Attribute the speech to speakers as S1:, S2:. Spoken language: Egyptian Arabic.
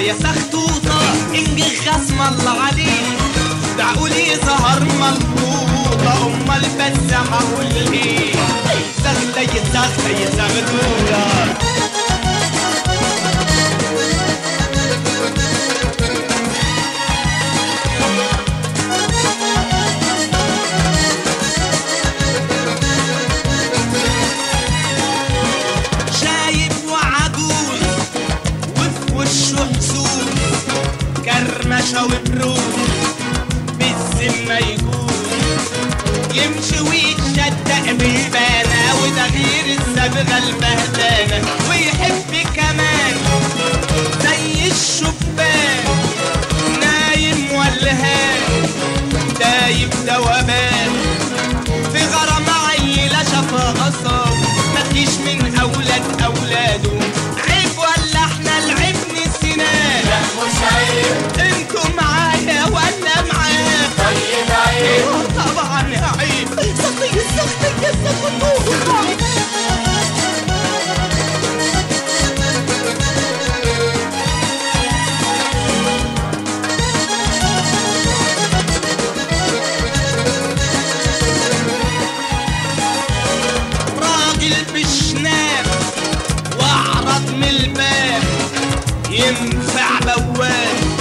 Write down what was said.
S1: يا سخطوطة انجي خصم الله عليك دعولي ظهر ملطوطة امال بس هقول ايه زغلة يزغلة يزغلولة شايب وعجوز وفي وشه حسود كرمشة وبروز بالذمة يجوز يمشي ويتشدق بالبانة وده غير الصبغة البهدانة ويحب كمان زي الشبان نايم ولهان دايب دوبان في غرام عيلة شافها قصاب مفيش من أولاد أولاده عيب ولا احنا العيب نسيناه لا مش عيب انتوا معايا ولا معاه طيب عيب طبعا عيب سخي سخي يا سخي راجل بشناب واعرض من الباب ينفع بواب